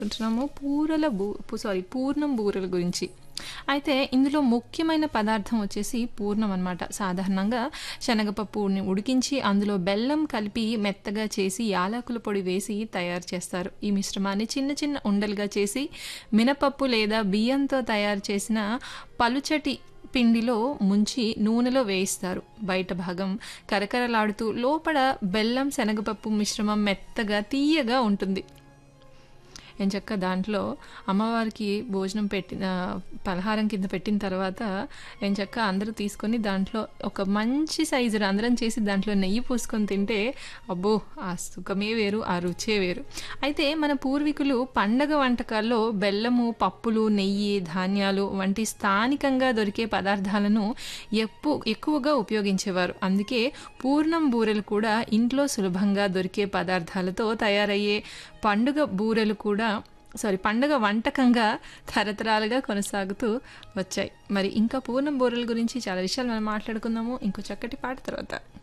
ఉంటున్నాము పూరల బూ సారీ పూర్ణం బూరెల గురించి అయితే ఇందులో ముఖ్యమైన పదార్థం వచ్చేసి పూర్ణం అన్నమాట సాధారణంగా శనగపప్పుని ఉడికించి అందులో బెల్లం కలిపి మెత్తగా చేసి యాలకుల పొడి వేసి తయారు చేస్తారు ఈ మిశ్రమాన్ని చిన్న చిన్న ఉండలుగా చేసి మినపప్పు లేదా బియ్యంతో తయారు చేసిన పలుచటి పిండిలో ముంచి నూనెలో వేయిస్తారు బయట భాగం కరకరలాడుతూ లోపల బెల్లం శనగపప్పు మిశ్రమం మెత్తగా తీయగా ఉంటుంది ఎంచక్క దాంట్లో అమ్మవారికి భోజనం పెట్టిన పలహారం కింద పెట్టిన తర్వాత ఎంచక్క అందరూ తీసుకొని దాంట్లో ఒక మంచి సైజు రంధ్రం చేసి దాంట్లో నెయ్యి పూసుకొని తింటే అబ్బో ఆ సుఖమే వేరు ఆ రుచే వేరు అయితే మన పూర్వీకులు పండగ వంటకాల్లో బెల్లము పప్పులు నెయ్యి ధాన్యాలు వంటి స్థానికంగా దొరికే పదార్థాలను ఎప్పు ఎక్కువగా ఉపయోగించేవారు అందుకే పూర్ణం బూరెలు కూడా ఇంట్లో సులభంగా దొరికే పదార్థాలతో తయారయ్యే పండుగ బూరెలు కూడా సారీ పండుగ వంటకంగా తరతరాలుగా కొనసాగుతూ వచ్చాయి మరి ఇంకా పూర్ణం బూరెల గురించి చాలా విషయాలు మనం మాట్లాడుకుందాము ఇంకో చక్కటి పాట తర్వాత